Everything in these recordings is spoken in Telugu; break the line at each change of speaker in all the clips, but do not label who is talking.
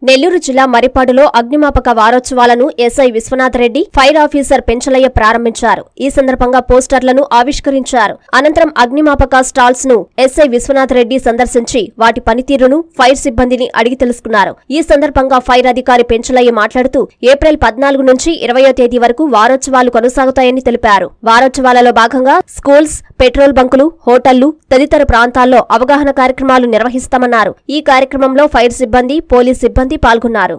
నెల్లూరు జిల్లా మరిపాడులో అగ్నిమాపక వారోత్సవాలను SI Viswanathareddy fire officer Penchalaiah ప్రారంభించారు ఈ సందర్భంగా పోస్టర్లను ఆవిష్కరించారు అనంతరం అగ్నిమాపక స్టాల్స్ ను ఎస్ఐ విశ్వనాథరెడ్డి సందర్శించి వాటి పనితీరును ఫైర్ సిబ్బందిని అడిగి తెలుసుకున్నారు ఈ సందర్భంగా ఫైర్ అధికారి పెంచలయ్య మాట్లాడుతూ ఏప్రిల్ పద్నాలుగు నుంచి ఇరవయో తేదీ వరకు వారోత్సవాలు కొనసాగుతాయని తెలిపారు వారోత్సవాలలో భాగంగా స్కూల్స్ పెట్రోల్ బంకులు హోటళ్లు తదితర ప్రాంతాల్లో అవగాహన కార్యక్రమాలు నిర్వహిస్తామన్నారు ఈ కార్యక్రమంలో ఫైర్ సిబ్బంది పోలీస్ సిబ్బంది పాల్గొన్నారు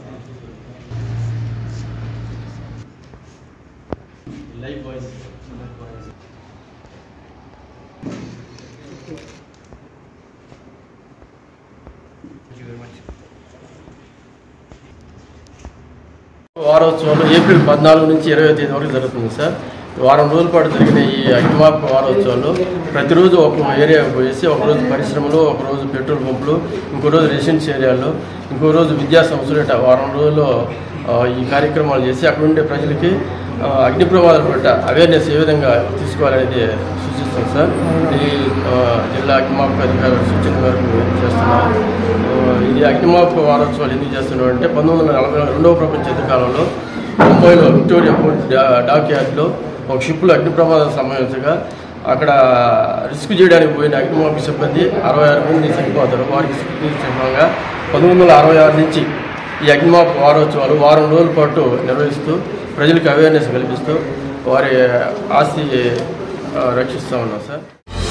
వారోత్సవాలు ఏప్రిల్ పద్నాలుగు నుంచి ఇరవై తేదీ వరకు జరుగుతుంది సార్ వారం రోజుల పాటు జరిగిన ఈ అగ్నిమాపక వారోత్సవాలు ప్రతిరోజు ఒక ఏరియా పోయేసి ఒక రోజు పరిశ్రమలు ఒక రోజు పెట్రోల్ పంపులు ఇంకో రోజు రెసిడెన్స్ ఏరియాలో ఇంకో రోజు విద్యా సంస్థలు ఇట్లా వారం రోజుల్లో ఆ, ఈ కార్యక్రమాలు చేసి అక్కడ ఉండే ప్రజలకి ఆ, అగ్ని ప్రమాదాల పట్ల అవేర్నెస్ ఏ విధంగా తీసుకోవాలనేది సూచిస్తాం సార్ ఈ ఆ, జిల్లా అగ్నిమాపక అధికారుల సూచన మేరకు చేస్తున్నాం ఆ, ఇది అగ్నిమాపక వారోత్సవాలు ఎందుకు చేస్తున్నాం అంటే పంతొమ్మిది వందల నలభై రెండవ ప్రపంచ యుద్ధ కాలంలో ముంబైలో విక్టోరియా పోర్ట్ డా- డాక్ యార్డ్లో ఒక షిప్లో అగ్ని ప్రమాదం సంభవించగా అక్కడ రిస్క్ చేయడానికి పోయిన అగ్నిమాపక సిబ్బంది అరవై ఆరు మంది చనిపోతారు వారికి సందర్భంగా పంతొమ్మిది వందల అరవై ఆరు నుంచి ఈ అగ్నిమాపక వారోత్సవాలు వారం రోజుల పాటు నిర్వహిస్తూ ప్రజలకు అవేర్నెస్ కల్పిస్తూ వారి ఆస్తి ఆ, రక్షిస్తూ ఉన్నాం సార్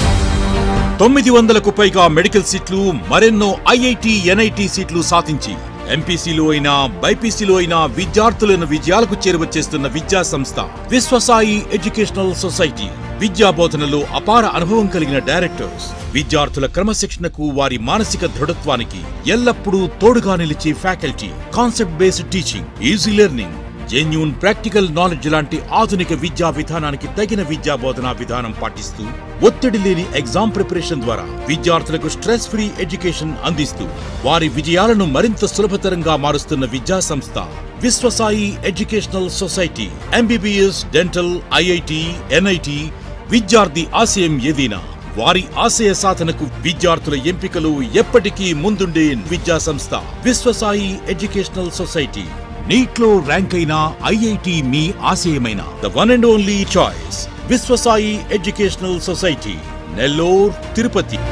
తొమ్మిది వందలకు పైగా మెడికల్ సీట్లు మరెన్నో ఐఐటి ఎన్ఐటి సీట్లు సాధించి ఎంపీసీలో అయినా బైపీసీలో అయినా విద్యార్థులను విజయాలకు చేరువ చేస్తున్న విద్యా సంస్థ విశ్వసాయి ఎడ్యుకేషనల్ సొసైటీ విద్యా బోధనలో అపార అనుభవం కలిగిన డైరెక్టర్స్ విద్యార్థుల క్రమశిక్షణకు వారి మానసిక దృఢత్వానికి ఎల్లప్పుడూ తోడుగా నిలిచే faculty concept based teaching easy learning genuine practical knowledge లాంటి ఆధునిక విద్యా విధానానికి తగిన విద్యా బోధనా విధానం పాటిస్తూ ఒత్తిడి లేని ఎగ్జామ్ ప్రిపరేషన్ ద్వారా విద్యార్థులకు స్ట్రెస్ ఫ్రీ ఎడ్యుకేషన్ అందిస్తూ వారి విజయాలను మరింత సులభతరంగా మారుస్తున్న విద్యా సంస్థ Viswasai educational society MBBS dental IIT NIT విద్యార్థి ఆశయం ఏదైనా వారి ఆశయ సాధనకు విద్యార్థుల ఎంపికలు ఎప్పటికీ ముందుండే విద్యా సంస్థ విశ్వసాయి ఎడ్యుకేషనల్ సొసైటీ నీట్లో ర్యాంక్ అయిన ఐఐటి మీ ఆశయమైన the one and only choice Viswasai educational society Nellore Tirupati